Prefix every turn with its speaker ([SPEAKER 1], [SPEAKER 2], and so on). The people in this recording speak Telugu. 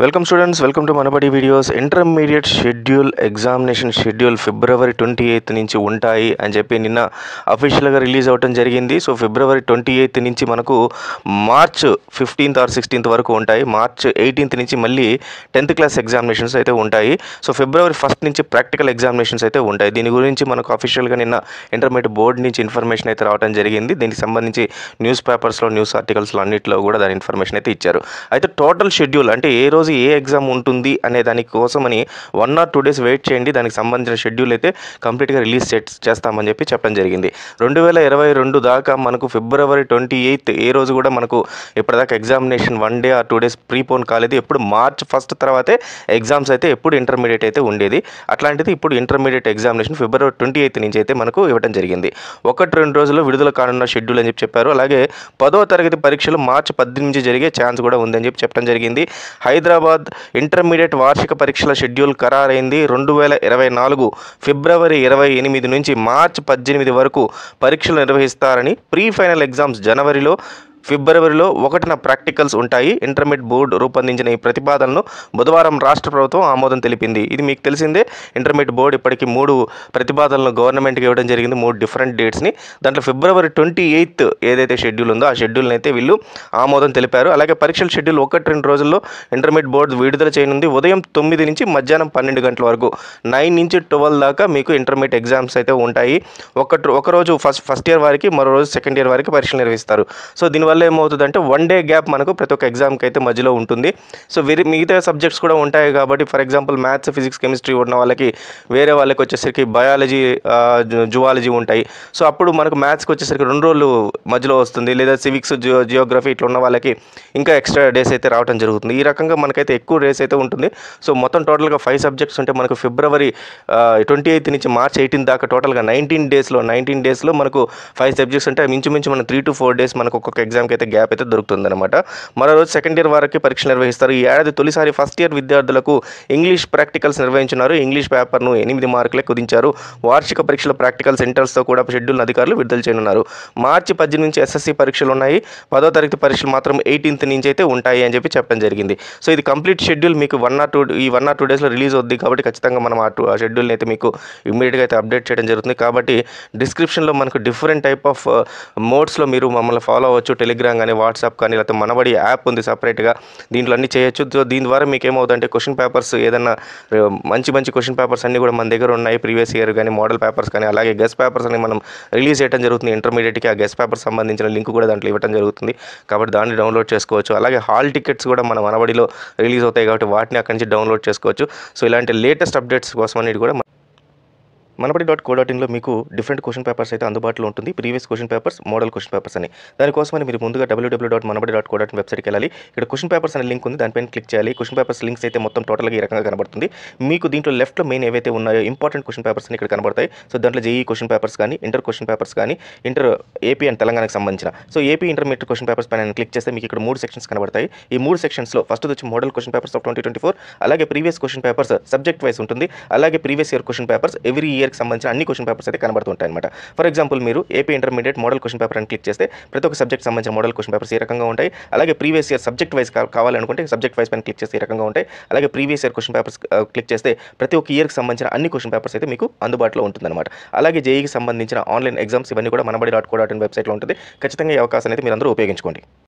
[SPEAKER 1] welcome students welcome to Manabadi videos intermediate schedule examination schedule February twenty eighth నుంచి ఉంటాయి అని చెప్పి నిన్న అఫీషియల్గా రిలీజ్ అవ్వడం జరిగింది సో ఫిబ్రవరి ట్వంటీ ఎయిత్ నుంచి మనకు మార్చ్ ఫిఫ్టీన్త్ ఆర్ సిక్స్టీన్త్ వరకు ఉంటాయి మార్చ్ ఎయిటీన్త్ నుంచి మళ్ళీ టెన్త్ క్లాస్ ఎగ్జామినేషన్స్ అయితే ఉంటాయి సో ఫిబ్రవరి ఫస్ట్ నుంచి ప్రాక్టికల్ ఎగ్జామినేషన్స్ అయితే ఉంటాయి దీని గురించి మనకు అఫీషియల్గా నిన్న ఇంటర్మీడియట్ బోర్డు నుంచి ఇన్ఫర్మేషన్ అయితే రావడం జరిగింది దీనికి సంబంధించి న్యూస్ పేపర్స్లో న్యూస్ ఆర్టికల్స్లో అన్నింటిలో కూడా దాని ఇన్ఫర్మేషన్ అయితే ఇచ్చారు అయితే టోటల్ షెడ్యూల్ అంటే ఏ రోజు ఏ ఎగ్జామ్ ఉంటుంది అనే దాని కోసమని one or two days wait చేయండి దానికి సంబంధించిన షెడ్యూల్ అయితే కంప్లీట్గా రిలీజ్ చేస్తామని చెప్పి చెప్పడం జరిగింది రెండు వేల ఇరవై రెండు దాకా మనకు ఫిబ్రవరి ట్వంటీ ఎయిత్ ఏ రోజు కూడా మనకు ఇప్పటిదాకా examination one day or two days prepone కాలేదు ఎప్పుడు మార్చ్ ఫస్ట్ తర్వాతే ఎగ్జామ్స్ అయితే ఎప్పుడు ఇంటర్మీడియట్ అయితే ఉండేది అట్లాంటిది ఇప్పుడు intermediate examination February twenty eighth నుంచి అయితే మనకు ఇవ్వడం జరిగింది ఒకటి రెండు రోజుల్లో విడుదల కానున్న షెడ్యూల్ అని చెప్పి చెప్పారు అలాగే పదో తరగతి పరీక్షలు మార్చి పద్దెనిమిది నుంచి జరిగే ఛాన్స్ కూడా ఉందని చెప్పి చెప్పడం జరిగింది హైదరాబాద్ ఇంటర్మీడియట్ వార్షిక పరీక్షల షెడ్యూల్ ఖరారైంది రెండు వేల ఇరవై నాలుగు ఫిబ్రవరి ఇరవై ఎనిమిది నుంచి మార్చి పద్దెనిమిది వరకు పరీక్షలు నిర్వహిస్తారని ప్రీ ఫైనల్ ఎగ్జామ్స్ జనవరిలో ఫిబ్రవరిలో ఒకటిన ప్రాక్టికల్స్ ఉంటాయి ఇంటర్మీడియట్ బోర్డు రూపొందించిన ఈ ప్రతిపాదనను బుధవారం రాష్ట్ర ప్రభుత్వం ఆమోదం తెలిపింది ఇది మీకు తెలిసిందే ఇంటర్మీడియట్ బోర్డు ఇప్పటికి మూడు ప్రతిపాదనలు గవర్నమెంట్కి ఇవ్వడం జరిగింది మూడు డిఫరెంట్ డేట్స్ని దాంట్లో ఫిబ్రవరి ట్వంటీ ఎయిత్ ఏదైతే షెడ్యూల్ ఉందో ఆ షెడ్యూల్ని అయితే వీళ్ళు ఆమోదం తెలిపారు అలాగే పరీక్షల షెడ్యూల్ ఒకటి రెండు రోజుల్లో ఇంటర్మీడియట్ బోర్డు విడుదల చేయనుంది ఉదయం తొమ్మిది నుంచి మధ్యాహ్నం పన్నెండు గంటల వరకు నైన్ నుంచి ట్వెల్వ్ దాకా మీకు ఇంటర్మీడియట్ ఎగ్జామ్స్ అయితే ఉంటాయి ఒక ఒకరోజు ఫస్ట్ ఫస్ట్ ఇయర్ వారికి మరో రోజు సెకండ్ ఇయర్ వారికి పరీక్షలు నిర్వహిస్తారు సో దీనివల్ల ఏమవుతుందంటే వన్ డే గ్యాప్ మనకు ప్రతి ఒక్క ఎగ్జామ్కి అయితే మధ్యలో ఉంటుంది సో వేరే మిగతా సబ్జెక్ట్స్ కూడా ఉంటాయి కాబట్టి for example maths physics chemistry ఉన్న వాళ్ళకి వేరే వాళ్ళకి వచ్చేసరికి బయాలజీ జువాలజీ ఉంటాయి సో అప్పుడు మనకు మ్యాథ్స్కి వచ్చేసరికి రెండు రోజులు మధ్యలో వస్తుంది లేదా సివిక్స్ జియో జియోగ్రఫీ ఇట్లా ఉన్న వాళ్ళకి ఇంకా ఎక్స్ట్రా డేస్ అయితే రావడం జరుగుతుంది ఈ రకంగా మనకైతే ఎక్కువ డేస్ అయితే ఉంటుంది సో మొత్తం టోటల్గా ఫైవ్ సబ్జెక్ట్స్ ఉంటే మనకు ఫిబ్రవరి ట్వంటీ ఎయిత్ నుంచి మార్చ్ ఎయిటీన్ దాకా టోటల్గా నైన్టీన్ డేస్లో నైన్టీన్ డేస్లో మనకు ఫైవ్ సబ్జెక్ట్స్ ఉంటే మించుమించు మన త్రీ టు ఫోర్ డేస్ మనకు ఒక్కొక్క ఎగ్జామ్కి అయితే గ్యాప్ అయితే దొరుకుతుంది అనమాట మరో రోజు సెకండ్ ఇయర్ వరకు పరీక్ష నిర్వహిస్తారు ఈ ఏడాది తొలిసారి ఫస్ట్ ఇయర్ విద్యార్థులకు ఇంగ్లీష్ ప్రాక్టికల్స్ నిర్వహించినారు ఇంగ్లీష్ పేపర్ను ఎనిమిది మార్కులే కుదించారు వార్షిక పరీక్షల ప్రాక్టికల్ సెంటర్స్తో కూడా షెడ్యూల్ అధికారులు విడుదల చేయనున్నారు మార్చి పద్దెనిమిది నుంచి ఎస్ఎస్సి పరీక్షలు ఉన్నాయి పదో తరగతి పరీక్షలు మాత్రం ఎయిటీన్త్ నుంచి అయితే ఉంటాయి అని చెప్పి చెప్పడం జరిగింది సో ఇది కంప్లీట్ షెడ్యూల్ మీకు వన్ ఆర్ టూ ఈ వన్ ఆర్ టూ డేస్లో రిలీజ్ అవుద్ది కాబట్టి ఖచ్చితంగా మనం ఆ టూ ఆ షెడ్యూల్ని అయితే మీకు ఇమీడియట్గా అయితే అప్డేట్ చేయడం జరుగుతుంది కాబట్టి డిస్క్రిప్షన్లో మనకు డిఫరెంట్ టైప్ ఆఫ్ మోడ్స్లో మీరు మమ్మల్ని ఫాలో అవ్వచ్చు టెలిగ్రామ్ కానీ వాట్సాప్ కానీ లేకపోతే మనబడి యాప్ ఉంది సపరేట్గా దీంట్లో అన్ని చేయొచ్చు సో దీని ద్వారా మీకు ఏమవుతుందంటే క్వశ్చన్ పేపర్స్ ఏదన్నా ఆ, మంచి మంచి క్వశ్చన్ పేపర్స్ అన్నీ కూడా మన దగ్గర ఉన్నాయి ప్రీవియస్ ఇయర్ కానీ మోడల్ పేపర్స్ కానీ అలాగే గెస్ట్ పేపర్స్ అని మనం రిలీజ్ చేయడం జరుగుతుంది ఇంటర్మీడియట్కి ఆ గెస్ట్ పేపర్స్ సంబంధించిన లింక్ కూడా దాంట్లో ఇవ్వడం జరుగుతుంది కాబట్టి దాన్ని డౌన్లోడ్ చేసుకోవచ్చు అలాగే హాల్ టికెట్స్ కూడా మన మనబడిలో రిలీజ్ అవుతాయి కాబట్టి వాటిని అక్కడి నుంచి డౌన్లోడ్ చేసుకోవచ్చు సో ఇలాంటి లేటెస్ట్ అప్డేట్స్ కోసం అనేది కూడా మనబడి డాట్ కో డాట్ ఇన్లో మీకు డిఫరెంట్ క్వశ్చన్ పేపర్స్ అయితే అందుబాటులో ఉంటుంది previous question papers model question papers అని దానికోసమని మీరు ముందుగా WWW dot Manabadi dot co dot వెబ్సైట్కి వెళ్ళాలి ఇక్కడ క్వశ్చన్ పేపర్స్ అనే లింక్ ఉంది దానిపైన క్లిక్ చేయాలి క్వశ్చన్ పేపర్స్ లింక్స్ అయితే మొత్తం టోటల్గా ఈ రకంగా కనబడుతుంది మీకు దీంట్లో లెఫ్ట్లో మెయిన్ ఏవైతే ఉన్నాయో ఇంపార్టెంట్ క్వశ్చన్ పేపర్స్ అని ఇక్కడ కనబడతాయి సో దాంట్లో జేఈ క్వశ్చన్ పేపర్స్ కానీ ఇంటర్ క్వశ్చన్ పేపర్స్ కానీ ఇంటర్ ఏపీ అండ్ తెలంగాణకు సంబంధించిన so AP intermediate question papers పైన క్లిక్ చేస్తే మీకు ఇక్కడ మూడు సెక్షన్స్ కనబడతాయి ఈ మూడు సెక్షన్స్లో ఫస్ట్ వచ్చి model question papers of twenty twenty four అలాగే previous question papers subject wise ఉంటుంది అలాగే previous year question papers every ఇయర్కి సంబంధించిన అన్ని క్వశ్చన్ పేపర్స్ అయితే కనబడుతుంటాయి అనమాట ఫర్ ఎగ్జాంపుల్ మీరు AP intermediate model question paper అని క్లిక్ చేస్తే ప్రతి ఒక్క సబ్జెక్ట్ సంబంధించిన మోడల్ క్వశ్చన్ పేపర్స్ ఏ రకంగా ఉంటాయి అలాగే ప్రీవియస్ ఇయర్ సబ్జెక్ట్ వైస్ కావాలనుకుంటే సబ్జెక్ట్ వైస్ పైన క్లిక్ చేస్తే ఏ రకంగా ఉంటాయి అలాగే previous year question papers click చేస్తే ప్రతి ఒక్క ఇయర్కి సంబంధించిన అన్ని క్వశ్చన్ పేపర్స్ అయితే మీకు అందుబాటులో ఉంటుందన్నమాట అలాగే జేఈకి సంబంధించిన ఆన్లైన్ ఎగ్జామ్స్ ఇవన్నీ కూడా Manabadi dot co dot in వెబ్సైట్లో ఉంటుంది ఖచ్చితంగా ఈ అవకాశాన్ని అయితే మీరు అందరూ ఉపయోగించుకోండి